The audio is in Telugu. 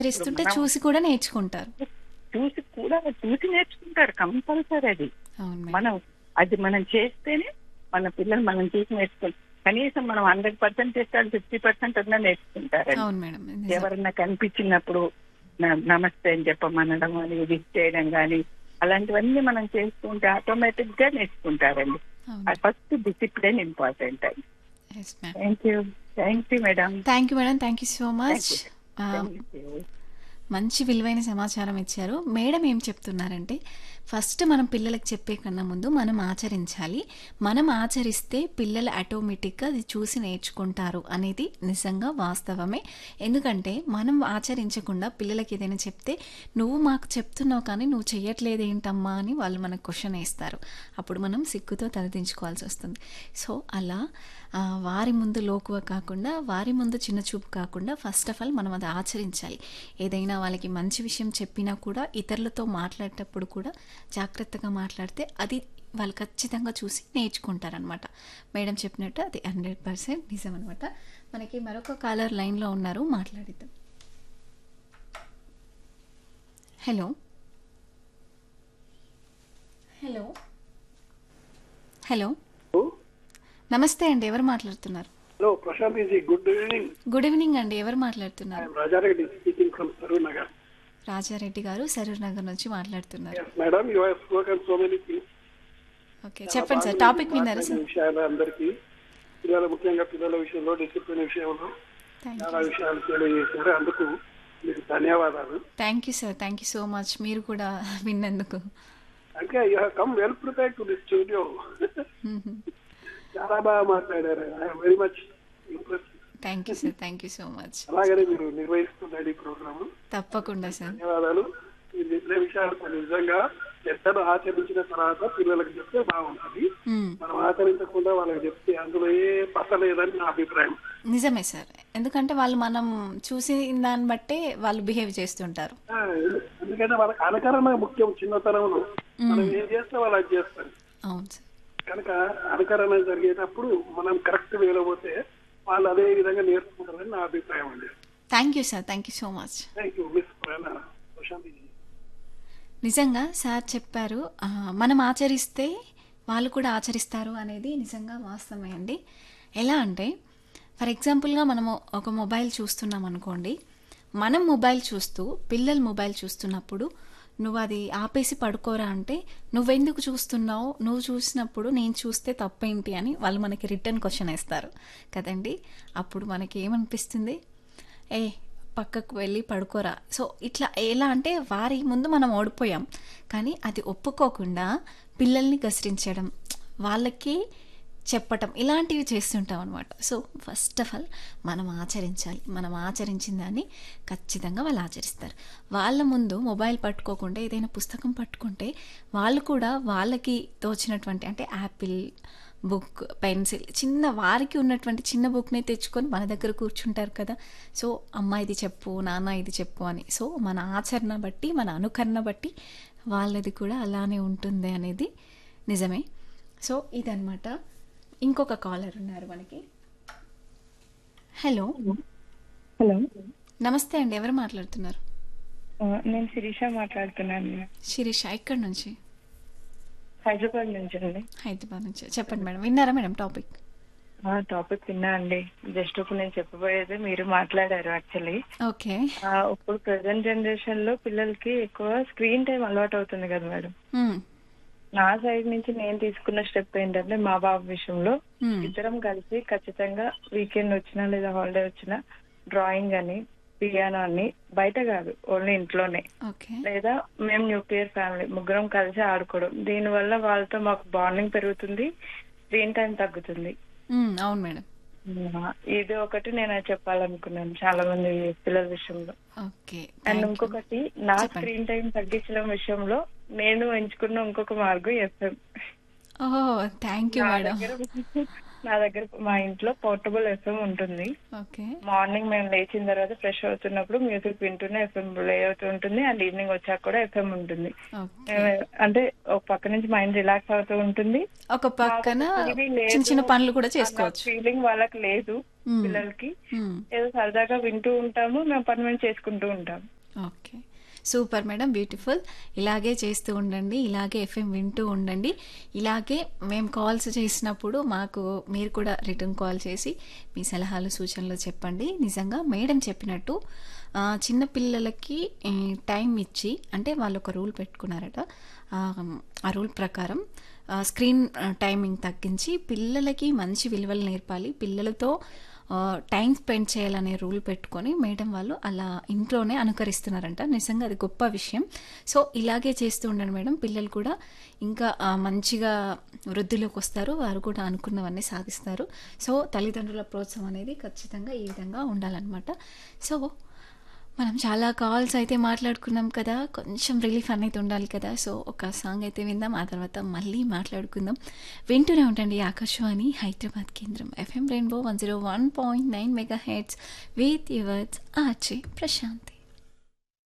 ఇస్తుంటే మనం- చూసి కూడా నేర్చుకుంటారు చూసి కూడా చూసి నేర్చుకుంటారు కంపల్సరీ అది అవును మేడం మనం అది మనం చేస్తేనే మన పిల్లలు మనం చూసి నేర్చుకుంటారు కనీసం మనం హండ్రెడ్ పర్సెంట్ చేస్తే ఫిఫ్టీ పర్సెంట్ అన్నా నేర్చుకుంటారండి అవును మేడం నిజం. ఎవరన్నా కనిపించినప్పుడు న- నమస్తే అని చెప్పమనడం అని విష్ చేయడం కానీ అలాంటివన్నీ మనం చేస్తుంటే ఆటోమేటిక్ గా నేర్చుకుంటారండి అవును ఫస్ట్ డిసిప్లిన్ ఇంపార్టెంట్ అండి yes ma'am thank you thank you madam thank you madam thank you so much Thank you. మంచి విలువైన సమాచారం ఇచ్చారు మేడం ఏం చెప్తున్నారంటే ఫస్ట్ మనం పిల్లలకు చెప్పే కన్నా ముందు మనం ఆచరించాలి మనం ఆచరిస్తే పిల్లలు ఆటోమేటిక్గా అది చూసి నేర్చుకుంటారు అనేది నిజంగా వాస్తవమే ఎందుకంటే మనం ఆచరించకుండా పిల్లలకి ఏదైనా చెప్తే నువ్వు మాకు చెప్తున్నావు కానీ నువ్వు చెయ్యట్లేదు ఏంటమ్మా అని వాళ్ళు మనకు క్వశ్చన్ వేస్తారు అప్పుడు మనం సిగ్గుతో తలదించుకోవాల్సి వస్తుంది సో అలా ఆ, వారి ముందు లోకువ కాకుండా వారి ముందు చిన్న చూపు కాకుండా ఫస్ట్ ఆఫ్ ఆల్ మనం అది ఆచరించాలి ఏదైనా వాళ్ళకి మంచి విషయం చెప్పినా కూడా ఇతరులతో మాట్లాడేటప్పుడు కూడా జాగ్రత్తగా మాట్లాడితే అది వాళ్ళు ఖచ్చితంగా చూసి నేర్చుకుంటారనమాట మేడం చెప్పినట్టు అది హండ్రెడ్ పర్సెంట్ నిజం అనమాట మనకి మరొక కాలర్ లైన్లో ఉన్నారు మాట్లాడిద్దాం హలో హలో హలో నమస్తే అండి ఎవరు మాట్లాడుతున్నారు హలో ప్రశాంత్ ఈజీ గుడ్ ఈవినింగ్ గుడ్ ఈవినింగ్ అండి ఎవరు మాట్లాడుతున్నారు I'm Raja Reddy speaking from Saroor Nagar Raja Reddy గారు సరూర్ నగర్ నుంచి మాట్లాడుతున్నారు yes madam you have spoken so many things okay చెప్పండి సార్ టాపిక్ విన్నారా సార్ విషయాలు అందరికీ పిల్లల ముఖ్యంగా పిల్లల విషయంలో డిసిప్లిన్ విషయంలో థ్యాంక్ చాలా విషయాలు తెలియజేశారు అందుకు మీకు ధన్యవాదాలు thank you sir thank you so much మీరు కూడా విన్నందుకు అంటే you have come well prepared to the studio చాలా బాగా మాట్లాడారు I'm very much impress thank you sir thank you so much అలాగనే మీరు నిర్వహిస్తున్నారు ఈ ప్రోగ్రామ్ తప్పకుండా సార్ ధన్యవాదాలు మీరు చెప్పిన విషయాలు కొన్ని నిజంగా పెద్దలు ఆచరించిన తర్వాత పిల్లలకు చెప్తే బాగుంటుంది మ్మ్. మనం ఆచరించకుండా వాళ్ళకి చెప్తే అందులో ఏ పట్ట లేదని నా అభిప్రాయం నిజమే సార్ ఎందుకంటే వాళ్ళు మనం చూసిన దాన్ని బట్టే వాళ్ళు బిహేవ్ చేస్తుంటారు ఆ, ఎందుకంటే వాళ్ళకి అనుకరణ ముఖ్యం చిన్నతనంలో మనం ఏం చేస్తే వాళ్ళు అది చేస్తారు అవును సార్ కనుక అనుకరణ జరిగేటప్పుడు మనం కరెక్ట్ వేలో పోతే వాళ్ళు అదే విధంగా నేర్చుకుంటారని నా అభిప్రాయం అండి thank you sir thank you so much thank you miss Prashanth నిజంగా సార్ చెప్పారు ఆ, మనం ఆచరిస్తే వాళ్ళు కూడా ఆచరిస్తారు అనేది నిజంగా వాస్తవమే అండి ఎలా అంటే ఫర్ ఎగ్జాంపుల్గా మనము ఒక మొబైల్ చూస్తున్నాం అనుకోండి మనం మొబైల్ చూస్తూ పిల్లలు మొబైల్ చూస్తున్నప్పుడు నువ్వు అది ఆపేసి పడుకోరా అంటే నువ్వెందుకు చూస్తున్నావు నువ్వు చూసినప్పుడు నేను చూస్తే తప్పేంటి అని వాళ్ళు మనకి రిటర్న్ క్వశ్చన్ వేస్తారు కదండి అప్పుడు మనకి ఏమనిపిస్తుంది ఏ పక్కకు వెళ్ళి పడుకోరా సో ఇట్లా ఎలా అంటే వారి ముందు మనం ఓడిపోయాం కానీ అది ఒప్పుకోకుండా పిల్లల్ని గసరించడం వాళ్ళకి చెప్పటం ఇలాంటివి చేస్తుంటాం అనమాట సో ఫస్ట్ ఆఫ్ ఆల్ మనం ఆచరించాలి మనం ఆచరించిన దాన్ని ఖచ్చితంగా వాళ్ళు ఆచరిస్తారు వాళ్ళ ముందు మొబైల్ పట్టుకోకుండా ఏదైనా పుస్తకం పట్టుకుంటే వాళ్ళు కూడా వాళ్ళకి తోచినటువంటి అంటే యాపిల్ బుక్ పెన్సిల్ చిన్న వారికి ఉన్నటువంటి చిన్న బుక్ని తెచ్చుకొని మన దగ్గర కూర్చుంటారు కదా సో అమ్మ ఇది చెప్పు నాన్న ఇది చెప్పు అని సో మన ఆచరణ బట్టి మన అనుకరణ బట్టి వాళ్ళది కూడా అలానే ఉంటుంది అనేది నిజమే సో ఇదనమాట ఇంకొక కాలర్ ఉన్నారు మనకి హలో హలో నమస్తే అండి ఎవరు మాట్లాడుతున్నారు ఆ, నేను శిరీష మాట్లాడుతున్నాను శిరీష ఎక్కడి నుంచి హైదరాబాద్ నుంచి అండి హైదరాబాద్ నుంచి చెప్పండి మేడం విన్నారా మేడం టాపిక్ ఆ టాపిక్ విన్నా అండి జస్ట్ ఇప్పుడు నేను చెప్పబోయేది మీరు మాట్లాడారు యాక్చువల్లీ ఓకే ఇప్పుడు ప్రజెంట్ జనరేషన్ లో పిల్లలకి ఎక్కువ స్క్రీన్ టైం అలవాటు అవుతుంది కదా మేడం నా సైడ్ నుంచి నేను తీసుకున్న స్టెప్ ఏంటంటే మా బాబు విషయంలో ఇద్దరం కలిసి ఖచ్చితంగా వీకెండ్ వచ్చినా లేదా హాలిడే వచ్చినా డ్రాయింగ్ అని పియానో అని బయట కాదు ఓన్లీ ఇంట్లోనే ఓకే లేదా మేము న్యూక్లియర్ ఫ్యామిలీ ముగ్గురం కలిసి ఆడుకోవడం దీని వల్ల వాళ్ళతో మాకు బాండింగ్ పెరుగుతుంది స్క్రీన్ టైం తగ్గుతుంది అవును మేడం ఆ, ఇది ఒకటి నేను చెప్పాలనుకున్నాను చాలా మంది పిల్లల విషయంలో ఓకే అండ్ ఇంకొకటి నా చెప్పండి. స్క్రీన్ టైం తగ్గించడం విషయంలో నేను ఎంచుకున్న ఇంకొక మార్గం FM oh thank you madam నా దగ్గర మా ఇంట్లో పోర్టబుల్ ఎఫ్ఎం ఉంటుంది ఓకే మార్నింగ్ మేము లేచిన తర్వాత ఫ్రెష్ అవుతున్నప్పుడు మ్యూజిక్ వింటూనే ఎఫ్ఎం ప్లే అవుతూ ఉంటుంది అండ్ ఈవినింగ్ వచ్చాక కూడా ఎఫ్ఎం ఉంటుంది ఓకే ఏ, అంటే ఒక పక్క నుంచి మైండ్ రిలాక్స్ అవుతూ ఉంటుంది ఒక పక్కన ఇది లేదు చిన్న చిన్న పనులు కూడా చేసుకోవచ్చు ఫీలింగ్ వాళ్ళకి లేదు మ్మ్. పిల్లలకి మ్మ్. ఏదో సరదాగా వింటూ ఉంటాము మేము పని మేము చేసుకుంటూ ఉంటాము ఓకే సూపర్ మేడం బ్యూటిఫుల్ ఇలాగే చేస్తూ ఉండండి ఇలాగే ఎఫ్ఎం వింటూ ఉండండి ఇలాగే మేము కాల్స్ చేసినప్పుడు మాకు మీరు కూడా రిటర్న్ కాల్ చేసి మీ సలహాలు సూచనలు చెప్పండి నిజంగా మేడం చెప్పినట్టు ఆ, చిన్న పిల్లలకి ఈ, టైం ఇచ్చి అంటే వాళ్ళు ఒక రూల్ పెట్టుకున్నారట ఆ, ఆ రూల్ ప్రకారం ఆ, స్క్రీన్ ఆ, టైమింగ్ తగ్గించి పిల్లలకి మంచి విలువలు నేర్పాలి పిల్లలతో ఆ, టైం స్పెండ్ చేయాలనే రూల్ పెట్టుకొని మేడం వాళ్ళు అలా ఇంట్లోనే అనుకరిస్తున్నారంట నిజంగా అది గొప్ప విషయం సో ఇలాగే చేస్తూ ఉండండి మేడం పిల్లలు కూడా ఇంకా ఆ, మంచిగా వృద్ధిలోకి వస్తారు వారు కూడా అనుకున్నవన్నీ సాధిస్తారు సో తల్లిదండ్రుల ప్రోత్సాహం అనేది ఖచ్చితంగా ఈ విధంగా ఉండాలన్నమాట సో మనం చాలా కాల్స్ అయితే మాట్లాడుకున్నాం కదా కొంచెం రిలీఫ్ అనేది ఉండాలి కదా సో ఒక సాంగ్ అయితే విందాం ఆ తర్వాత మళ్ళీ మాట్లాడుకుందాం వింటూనే ఉండండి ఆకాశవాణి హైదరాబాద్ కేంద్రం FM rainbow one zero one point nine mega heads with yours ఆర్చే ప్రశాంతి